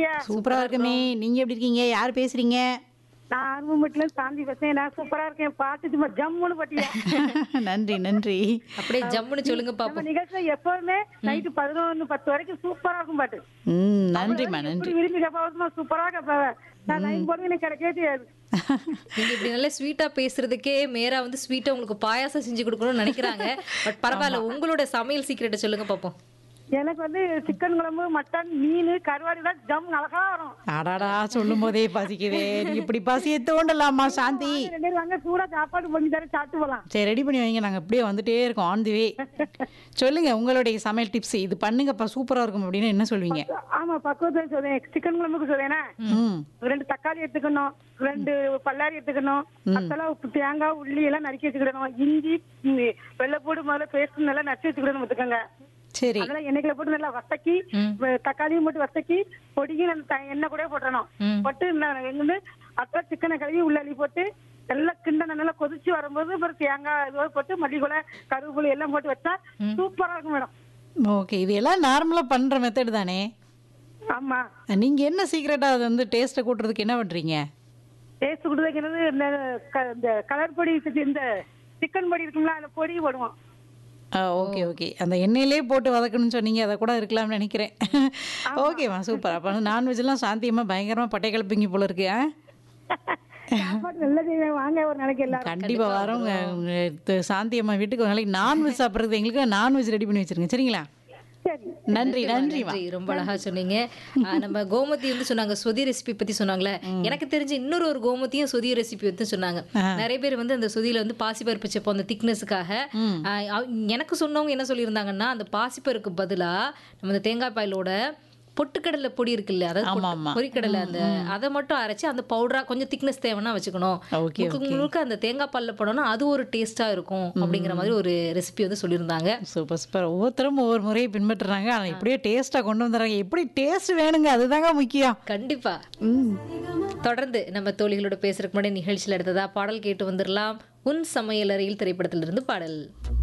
சூப்பரா இருக்குமே நீங்க எப்படி இருக்கீங்க யார் பேசுறீங்க நான் ஆர்வமட்டில சாந்தி பேசுறேன் நான் சூப்பரா இருக்கேன் பாட்டு சும்மா ஜம்முன்னு பட்டியா நன்றி நன்றி அப்படியே ஜம்முன்னு சொல்லுங்க நம்ம பாப்போம் நிகழ்ச்சியில எப்பவுமே நைட்டு பதினொன்னு பத்து வரைக்கும் சூப்பரா இருக்கும் பாட்டு ம் நன்றிம்மா நன்றி எப்படி விரும்பி கேட்பாவதுமா சூப்பரா கேட்பாவ நான் லைன் போடுங்க எனக்கு கிடைக்கவே தெரியாது நீங்க இப்படி நல்லா ஸ்வீட்டா பேசுறதுக்கே மேரா வந்து ஸ்வீட்டா உங்களுக்கு பாயாசம் செஞ்சு கொடுக்கணும்னு நினைக்கிறாங்க பட் பரவாயில்ல உங்களோட சமையல் சீக்கிரட்டை சொல்லுங்க பாப்போம் எனக்கு வந்து சிக்கன் குழம்பு மட்டன் மீன் கருவாடு தான் ஜம் அழகா வரும் அடாடா சொல்லும் போதே பசிக்குதே நீ இப்படி பசியை தோண்டலாமா சாந்தி ரெண்டு பேரும் வாங்க சூடா சாப்பாடு பண்ணி தர சாப்பிட்டு போலாம் சரி ரெடி பண்ணி வைங்க நாங்க அப்படியே வந்துட்டே இருக்கோம் ஆன் தி வே சொல்லுங்க உங்களுடைய சமையல் டிப்ஸ் இது பண்ணுங்கப்பா சூப்பரா இருக்கும் அப்படின்னு என்ன சொல்வீங்க ஆமா பக்குவத்தை சொல்றேன் சிக்கன் குழம்புக்கு சொல்றேன்னா ம் ரெண்டு தக்காளி எடுத்துக்கணும் ரெண்டு பல்லாரி எடுத்துக்கணும் மசாலா உப்பு தேங்காய் உள்ளி எல்லாம் நறுக்கி வச்சுக்கிடணும் இஞ்சி ம், வெள்ளைப்பூடு முதல்ல பேஸ்ட் நல்லா நறுக்கி வச்சுக்கிடணும் பார்த்துக்கோங்க சரி அதெல்லாம் எண்ணெய்க்குள்ள போட்டு நல்லா வசக்கி வ- தக்காளியும் போட்டு வசக்கி பொடியும் நம்ம த- எண்ணெய் கூட போட்டுறணும் ம். போட்டு நான் வந்து அப்புறம் சிக்கனை கழுவி உள்ள அள்ளி போட்டு நல்லா கிண்டன நல்லா கொதிச்சு வரும்போது அப்புறம் தேங்காய் இதோட போட்டு மல்லிகுலை கருவேப்பிலை எல்லாம் போட்டு வச்சா சூப்பரா இருக்கும் மேடம் ஓகே இது எல்லாம் நார்மலா பண்ற மெத்தட் தானே ஆமா நீங்க என்ன சீக்கிரட்டா அது வந்து டேஸ்ட்டை கூட்டுறதுக்கு என்ன பண்றீங்க டேஸ்ட் கொடுத்துக்கிறது இந்த க- இந்த கலர் பொடி செஞ்சு- இந்த சிக்கன் பொடி இருக்குங்களா அந்த பொடி போடுவோம் ஓகே ஓகே அந்த எண்ணெயிலே போட்டு வதக்கணும்னு சொன்னீங்க அதை கூட இருக்கலாம்னு நினைக்கிறேன் ஓகேம்மா சூப்பர் அப்போ நான்வெஜ்லாம் சாந்தியமாக பயங்கரமாக பட்டை கிளப்பிங்க போல இருக்கு ஆ சாப்பாடு நல்லா செய்வேன் வாங்க ஒரு நாளைக்கு எல்லாரும் கண்டிப்பா வரோங்க உங்க த- சாந்தி அம்மா வீட்டுக்கு ஒரு நாளைக்கு நான்வெஜ் சாப்பிட்றது எங்களுக்கு நான்வெஜ் ரெடி பண்ணி வச்சிருங்க சரிங்களா சரி நன்றி நன்றிம்மா நன்றி ரொம்ப அழகா சொன்னீங்க ஆ, நம்ம கோமதி வந்து சொன்னாங்க சொதி ரெசிபி பத்தி சொன்னாங்களே எனக்கு தெரிஞ்சு இன்னொரு ஒரு கோமதியும் சொதி ரெசிபி வந்து சொன்னாங்க நிறைய பேர் வந்து அந்த சொதியில வந்து பாசிப்பருப்பு செப்போம் அந்த திக்னஸுக்காக எனக்கு சொன்னவங்க என்ன சொல்லியிருந்தாங்கன்னா அந்த பாசிப்பருக்கு பதிலா நம்ம இந்த தேங்காய் பாயலோட பொட்டுக்கடலை பொடி இருக்குல்ல அதாவது ஆமா, பொட்டு- ஆமா. பொரிக்கடலை அந்த அதை மட்டும் அரைச்சு அந்த பவுடரா கொஞ்சம் திக்னஸ் தேவைன்னா வச்சுக்கணும் ஓகே முழுக்க முழுக்க அந்த தேங்காய் பால்ல போனோம்னா அது ஒரு டேஸ்டா இருக்கும் அப்படிங்கிற மாதிரி ஒரு ரெசிபி வந்து சொல்லியிருந்தாங்க சூப்பர் சூப்பர் ஒவ்வொருத்தரும் ஒவ்வொரு முறையை பின்பற்றுறாங்க ஆனால் இப்படியே டேஸ்ட்டாக கொண்டு வந்துடுறாங்க எப்படி டேஸ்ட் வேணுங்க அதுதாங்க முக்கியம் கண்டிப்பா தொடர்ந்து நம்ம தோழிகளோட பேசுறதுக்கு முன்னாடி நிகழ்ச்சியில் எடுத்ததா பாடல் கேட்டு வந்துடலாம் உன் சமையலறையில் திரைப்படத்திலிருந்து பாடல்